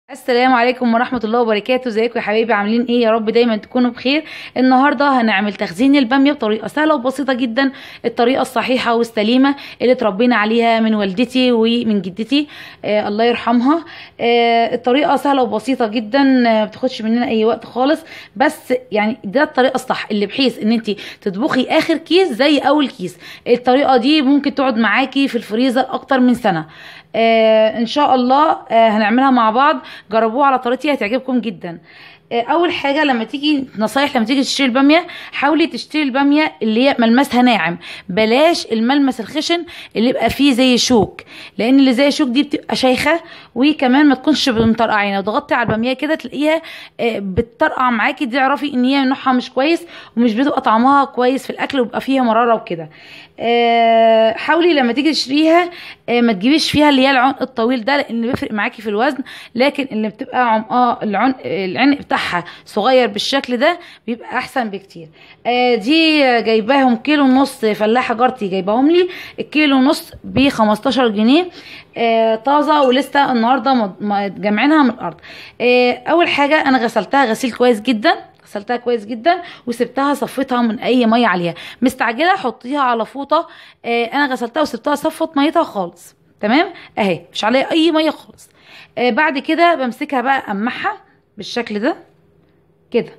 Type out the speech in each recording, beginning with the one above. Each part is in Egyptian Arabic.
السلام عليكم ورحمة الله وبركاته ازيكم يا حبايبي عاملين ايه يا رب دايما تكونوا بخير النهاردة هنعمل تخزين البامية بطريقة سهلة وبسيطة جدا الطريقة الصحيحة والسليمة اللي اتربينا عليها من والدتي ومن جدتي آه الله يرحمها آه الطريقة سهلة وبسيطة جدا ما بتاخدش مننا اي وقت خالص بس يعني ده الطريقة الصح اللي بحيث ان انت تطبخي اخر كيس زي اول كيس الطريقة دي ممكن تقعد معاكي في الفريزر اكتر من سنة آه ان شاء الله آه هنعملها مع بعض جربوها على طريقتي هتعجبكم جدا آه اول حاجه لما تيجي نصايح لما تيجي تشتري الباميه حاولي تشتري الباميه اللي هي ملمسها ناعم بلاش الملمس الخشن اللي يبقى فيه زي شوك لان اللي زي شوك دي بتبقى شيخه وكمان ما تكونش مطرقعه لو ضغطتي على الباميه كده تلاقيها آه بتطرقع معاكي دي اعرفي ان هي نوعها مش كويس ومش بتبقى طعمها كويس في الاكل وبيبقى فيها مراره وكده آه حاولي لما تيجي تشتريها آه ما تجيبيش فيها اللي هي العنق الطويل ده لان بيفرق معاكي في الوزن لكن اللي بتبقى عمقها العنق العنق بتاعها صغير بالشكل ده بيبقى احسن بكتير آه دي جايباهم كيلو ونص فلاحه جارتي جايباهم لي الكيلو ونص ب 15 جنيه آه طازه ولسه النهارده جامعينها من الارض آه اول حاجه انا غسلتها غسيل كويس جدا غسلتها كويس جدا وسبتها صفيتها من اي ميه عليها مستعجله حطيها على فوطه آه انا غسلتها وسبتها صفت ميتها خالص تمام اهي مش عليها اي ميه خالص آه بعد كده بمسكها بقى امحها بالشكل ده كده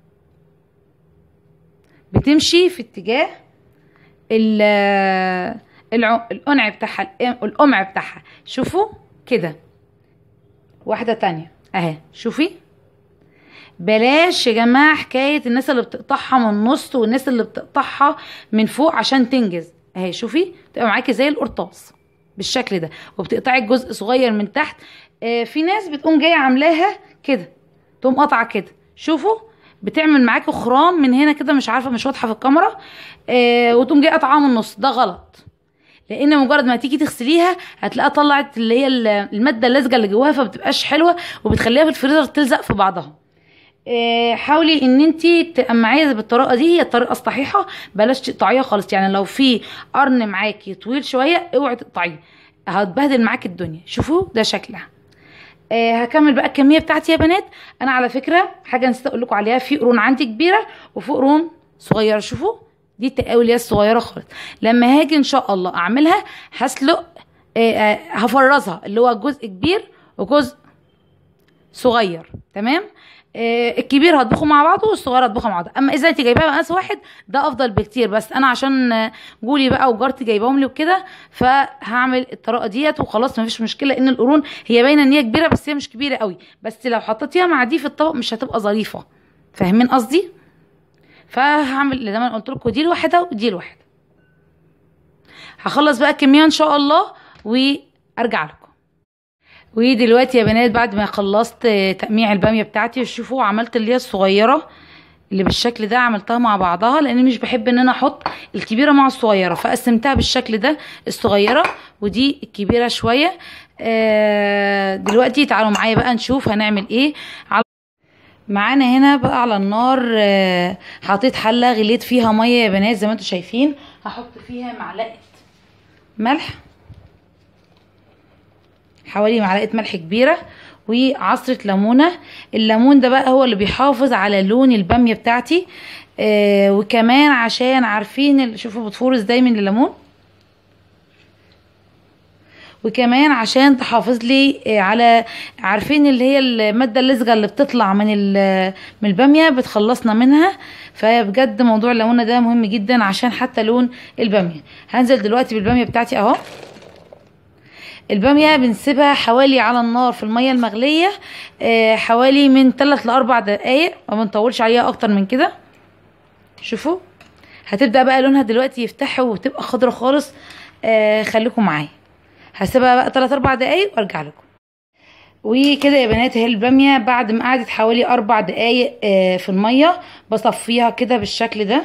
بتمشي في اتجاه القنع بتاعها القمع بتاعها شوفوا كده واحده تانية اهي شوفي بلاش يا جماعه حكايه الناس اللي بتقطعها من النص والناس اللي بتقطعها من فوق عشان تنجز اهي شوفي تبقى معاكي زي القرطاس بالشكل ده وبتقطعي جزء صغير من تحت آه في ناس بتقوم جايه عاملاها كده تقوم قاطعه كده شوفوا بتعمل معاكي خرام من هنا كده مش عارفه مش واضحه في الكاميرا آه وتقوم جايه قاطعاها من النص ده غلط لان مجرد ما تيجي تغسليها هتلاقيها طلعت اللي هي الماده اللزجه اللي جواها فبتبقاش حلوه وبتخليها في الفريزر تلزق في بعضها حاولي ان انت تقمعيها بالطريقه دي هي الطريقه الصحيحه بلاش تقطعيها خالص يعني لو في قرن معاكي طويل شويه اوعي تقطعيه هتبهدل معاكي الدنيا شوفوا ده شكلها آه هكمل بقى الكميه بتاعتي يا بنات انا على فكره حاجه نسيت اقول لكم عليها في قرون عندي كبيره وفي قرون صغيره شوفوا دي التقاوي اللي هي الصغيره خالص لما هاجي ان شاء الله اعملها هسلق آه آه هفرزها اللي هو جزء كبير وجزء صغير تمام آه الكبير هطبخه مع بعضه والصغير هطبخه مع بعضه اما اذا انت جايباها مقاس واحد ده افضل بكتير بس انا عشان جولي بقى وجارتي جايباهم لي وكده فهعمل الطريقه ديت وخلاص مفيش مشكله ان القرون هي باينه ان هي كبيره بس هي مش كبيره قوي بس لو حطيتيها مع دي في الطبق مش هتبقى ظريفه فاهمين قصدي فهعمل زي ما قلت لكم دي الواحده ودي الواحده هخلص بقى الكميه ان شاء الله وارجع لكم ودلوقتي يا بنات بعد ما خلصت تقميع الباميه بتاعتي شوفوا عملت اللي هي الصغيره اللي بالشكل ده عملتها مع بعضها لان مش بحب ان انا احط الكبيره مع الصغيره فقسمتها بالشكل ده الصغيره ودي الكبيره شويه آه دلوقتي تعالوا معايا بقى نشوف هنعمل ايه على معانا هنا بقى على النار آه حطيت حله غليت فيها ميه يا بنات زي ما انتم شايفين هحط فيها معلقه ملح حوالي معلقه ملح كبيره وعصره ليمونه الليمون ده بقى هو اللي بيحافظ على لون الباميه بتاعتي آه وكمان عشان عارفين شوفوا بتفور ازاي من الليمون وكمان عشان تحافظ لي على عارفين اللي هي الماده اللزجه اللي بتطلع من من الباميه بتخلصنا منها فبجد موضوع الليمونه ده مهم جدا عشان حتى لون الباميه هنزل دلوقتي بالباميه بتاعتي اهو الباميه بنسيبها حوالي على النار في الميه المغليه آه حوالي من 3 ل 4 دقائق ما بنطولش عليها اكتر من كده شوفوا هتبدا بقى لونها دلوقتي يفتح وتبقى خضره خالص آه خليكم معايا هسيبها بقى 3 4 دقائق وارجع لكم وكده يا بنات اهي الباميه بعد ما قعدت حوالي 4 دقائق آه في الميه بصفيها كده بالشكل ده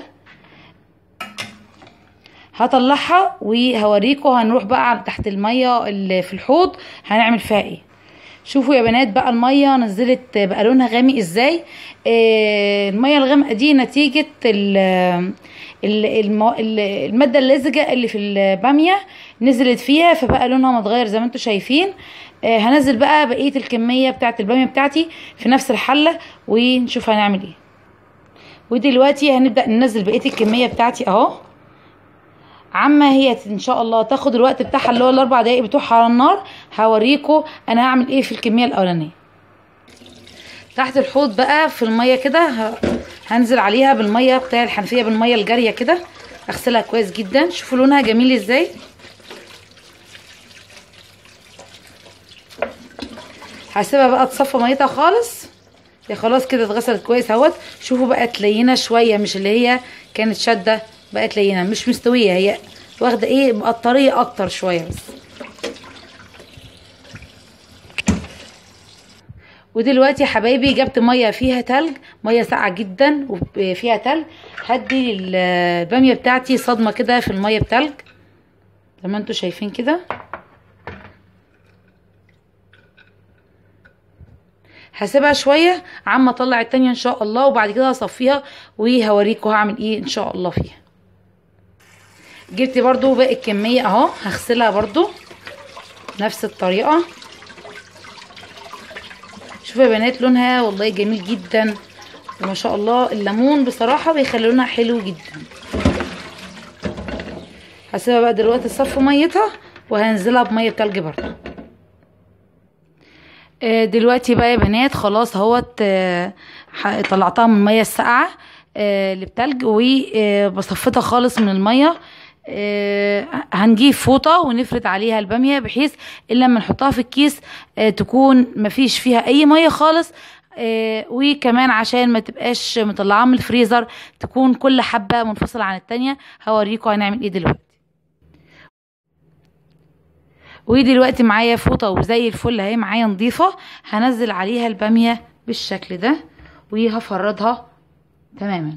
هطلعها وهوريكم هنروح بقى تحت الميه اللي في الحوض هنعمل فيها ايه شوفوا يا بنات بقى الميه نزلت بقى لونها غامق ازاي آه الميه الغامقه دي نتيجه ال ال- الم- ال- الماده اللزجه اللي في الباميه نزلت فيها فبقى لونها متغير زي ما انتم شايفين آه هنزل بقى بقيه الكميه بتاعه الباميه بتاعتي في نفس الحله ونشوف هنعمل ايه ودلوقتي هنبدا ننزل بقيه الكميه بتاعتي اهو عما هي ان شاء الله تاخد الوقت بتاعها اللي هو الاربع دقايق بتوعها على النار هوريكم انا هعمل ايه في الكميه الاولانيه تحت الحوض بقى في الميه كده ه- هنزل عليها بالميه بتاع الحنفيه بالميه الجاريه كده اغسلها كويس جدا شوفوا لونها جميل ازاي هسيبها بقى تصفى ميتها خالص هي خلاص كده اتغسلت كويس اهوت شوفوا بقت لينه شويه مش اللي هي كانت شاده بقت لينه مش مستويه هي واخده ايه بقت طريه اكتر شويه بس ودلوقتي يا حبايبي جبت ميه فيها تلج ميه ساقعه جدا وفيها تلج هدي الباميه بتاعتي صدمه كده في الميه بتلج زي ما انتوا شايفين كده هسيبها شويه عما اطلع التانية ان شاء الله وبعد كده هصفيها وهوريكم هعمل ايه ان شاء الله فيها جبت برضو باقي الكميه اهو هغسلها برضو نفس الطريقه شوفوا يا بنات لونها والله جميل جدا وما شاء الله الليمون بصراحه بيخلي لونها حلو جدا هسيبها بقى دلوقتي تصفي ميتها وهنزلها بميه بتلج برضو آه، دلوقتي بقى يا بنات خلاص اهوت آه، ح- طلعتها من الميه الساقعه آه، اللي بتلج وبصفتها خالص من الميه آه، هنجيب فوطه ونفرد عليها الباميه بحيث ان لما نحطها في الكيس آه، تكون مفيش فيها اي ميه خالص آه، وكمان عشان ما تبقاش مطلعاها من الفريزر تكون كل حبه منفصله عن التانية هوريكم هنعمل ايه دلوقتي ودلوقتي معايا فوطه وزي الفل اهي معايا نظيفه هنزل عليها الباميه بالشكل ده وهفردها تماما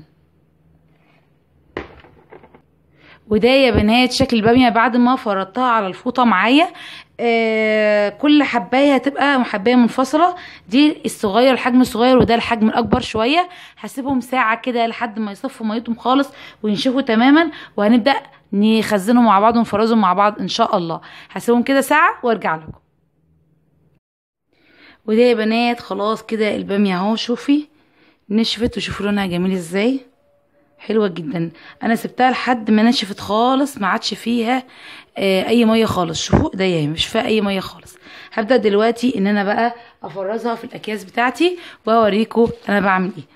وده يا بنات شكل الباميه بعد ما فردتها على الفوطه معايا آه كل حبايه هتبقى حبايه منفصله دي الصغير الحجم الصغير وده الحجم الاكبر شويه هسيبهم ساعه كده لحد ما يصفوا ميتهم خالص وينشفوا تماما وهنبدا نخزنهم مع بعض ونفرزهم مع بعض ان شاء الله هسيبهم كده ساعه وارجع لكم وده يا بنات خلاص كده الباميه اهو شوفي نشفت وشوفوا لونها جميل ازاي حلوه جدا انا سبتها لحد ما نشفت خالص ما عادش فيها آه اي ميه خالص شوفوا ايديا اهي مش فيها اي ميه خالص هبدا دلوقتي ان انا بقى افرزها في الاكياس بتاعتي واوريكم انا بعمل ايه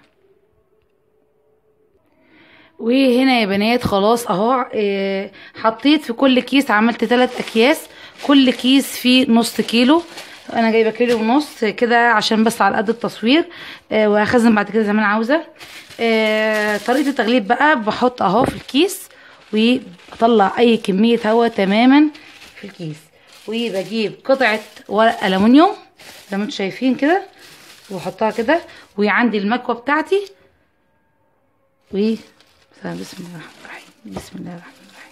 وهنا يا بنات خلاص اهو آه، حطيت في كل كيس عملت ثلاث اكياس كل كيس فيه نص كيلو انا جايبه كيلو ونص كده عشان بس على قد التصوير آه، وهخزن بعد كده زي ما انا عاوزه آه، طريقه التغليف بقى بحط اهو في الكيس وبطلع اي كميه هواء تماما في الكيس وبجيب قطعه ورق الومنيوم زي ما انتم شايفين كده واحطها كده وعندي المكوه بتاعتي و بسم الله الرحمن الرحيم بسم الله الرحمن الرحيم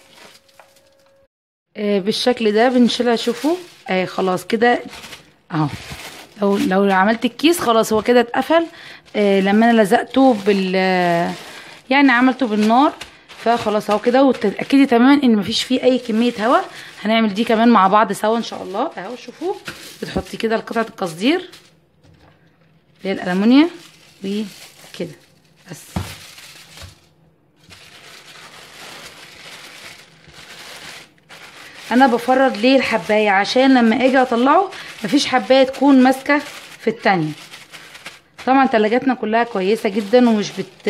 آه بالشكل ده بنشيلها شوفوا آه خلاص كده اهو لو لو عملت الكيس خلاص هو كده اتقفل آه لما انا لزقته بال يعني عملته بالنار فخلاص اهو كده وتتاكدي تماما ان مفيش فيه اي كميه هواء هنعمل دي كمان مع بعض سوا ان شاء الله اهو شوفوا بتحطي كده قطعه القصدير اللي هي الالومنيا وكده بس انا بفرد ليه الحبايه عشان لما اجي اطلعه مفيش حبايه تكون ماسكه في التانية طبعا تلاجاتنا كلها كويسه جدا ومش بت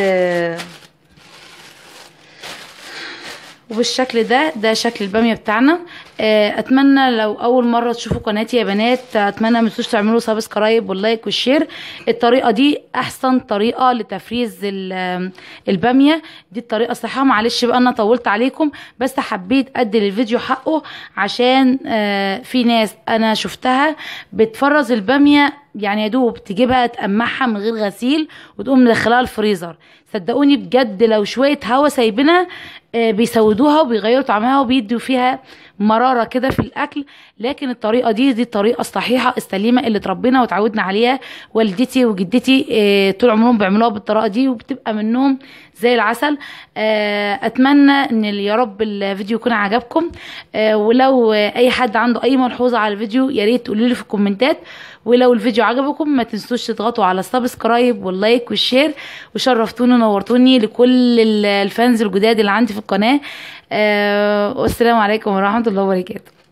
وبالشكل ده ده شكل الباميه بتاعنا آه، اتمنى لو اول مره تشوفوا قناتي يا بنات اتمنى ما تنسوش تعملوا سبسكرايب واللايك والشير الطريقه دي احسن طريقه لتفريز ال- الباميه دي الطريقه الصحيحه معلش بقى انا طولت عليكم بس حبيت ادي للفيديو حقه عشان آه، في ناس انا شفتها بتفرز الباميه يعني يا دوب تجيبها تقمعها من غير غسيل وتقوم مدخلها الفريزر صدقوني بجد لو شويه هوا سايبينها آه، بيسودوها وبيغيروا طعمها وبيدوا فيها مرارة كده في الأكل لكن الطريقة دي دي الطريقة الصحيحة السليمة اللي اتربينا وتعودنا عليها والدتي وجدتي آه، طول عمرهم بيعملوها بالطريقة دي وبتبقى منهم زي العسل آه، أتمنى إن يا رب الفيديو يكون عجبكم آه، ولو آه، أي حد عنده أي ملحوظة على الفيديو يا ريت تقولوا لي في الكومنتات ولو الفيديو عجبكم ما تنسوش تضغطوا على السبسكرايب واللايك والشير وشرفتوني ونورتوني لكل ال- الفانز الجداد اللي عندي في القناة آه والسلام عليكم ورحمة الله وبركاته